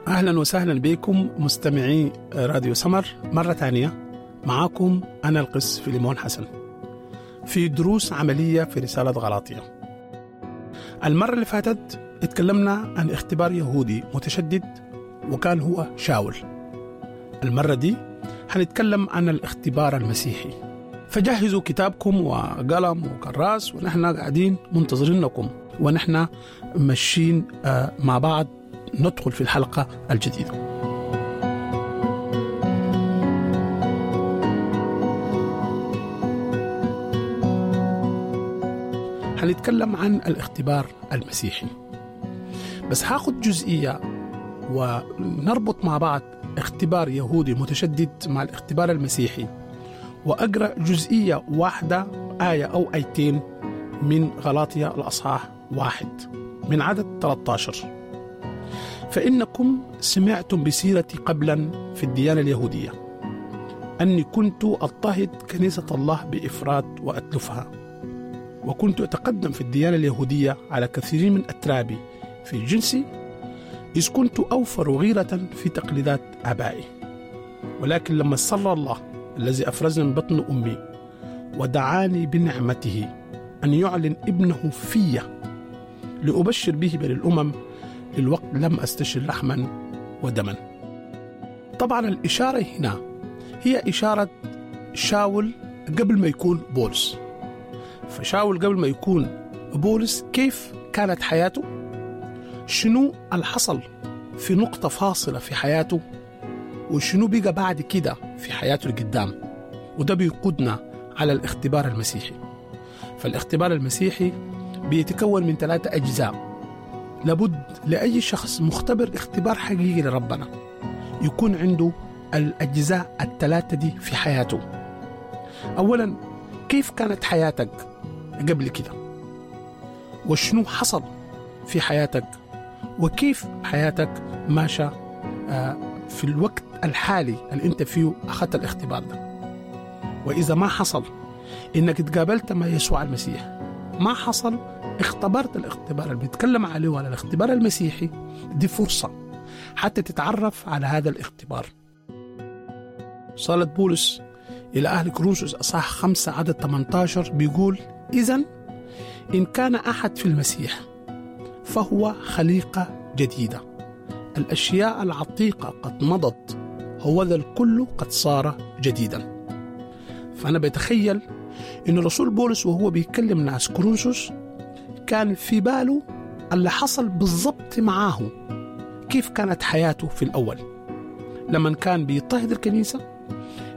أهلا وسهلا بكم مستمعي راديو سمر مرة ثانية معاكم أنا القس فيليمون حسن في دروس عملية في رسالة غلاطية المرة اللي فاتت اتكلمنا عن اختبار يهودي متشدد وكان هو شاول المرة دي هنتكلم عن الاختبار المسيحي فجهزوا كتابكم وقلم وكراس ونحن قاعدين منتظرينكم ونحن ماشيين آه، مع بعض ندخل في الحلقة الجديدة هنتكلم عن الاختبار المسيحي بس هاخد جزئية ونربط مع بعض اختبار يهودي متشدد مع الاختبار المسيحي وأقرأ جزئية واحدة آية أو آيتين من غلاطية الأصحاح واحد من عدد 13 فإنكم سمعتم بسيرتي قبلا في الديانة اليهودية أني كنت أضطهد كنيسة الله بإفراط وأتلفها وكنت أتقدم في الديانة اليهودية على كثير من أترابي في جنسي إذ كنت أوفر غيرة في تقليدات آبائي ولكن لما سر الله الذي أفرزني من بطن أمي ودعاني بنعمته أن يعلن ابنه في لأبشر به بين الأمم للوقت لم أستشر لحما ودما طبعا الإشارة هنا هي إشارة شاول قبل ما يكون بولس فشاول قبل ما يكون بولس كيف كانت حياته شنو الحصل في نقطة فاصلة في حياته وشنو بقى بعد كده في حياته القدام وده بيقودنا على الاختبار المسيحي فالاختبار المسيحي بيتكون من ثلاثة أجزاء لابد لأي شخص مختبر اختبار حقيقي لربنا يكون عنده الأجزاء الثلاثة دي في حياته أولا كيف كانت حياتك قبل كده وشنو حصل في حياتك وكيف حياتك ماشى آه، في الوقت الحالي اللي انت فيه اخذت الاختبار ده واذا ما حصل انك تقابلت مع يسوع المسيح ما حصل اختبرت الاختبار اللي بيتكلم عليه على الاختبار المسيحي دي فرصة حتى تتعرف على هذا الاختبار صالة بولس إلى أهل كروسوس أصح خمسة عدد 18 بيقول إذا إن كان أحد في المسيح فهو خليقة جديدة الأشياء العتيقة قد مضت هو ذا الكل قد صار جديدا فأنا بتخيل إن رسول بولس وهو بيكلم ناس كروسوس كان في باله اللي حصل بالضبط معاه كيف كانت حياته في الأول لما كان بيضطهد الكنيسة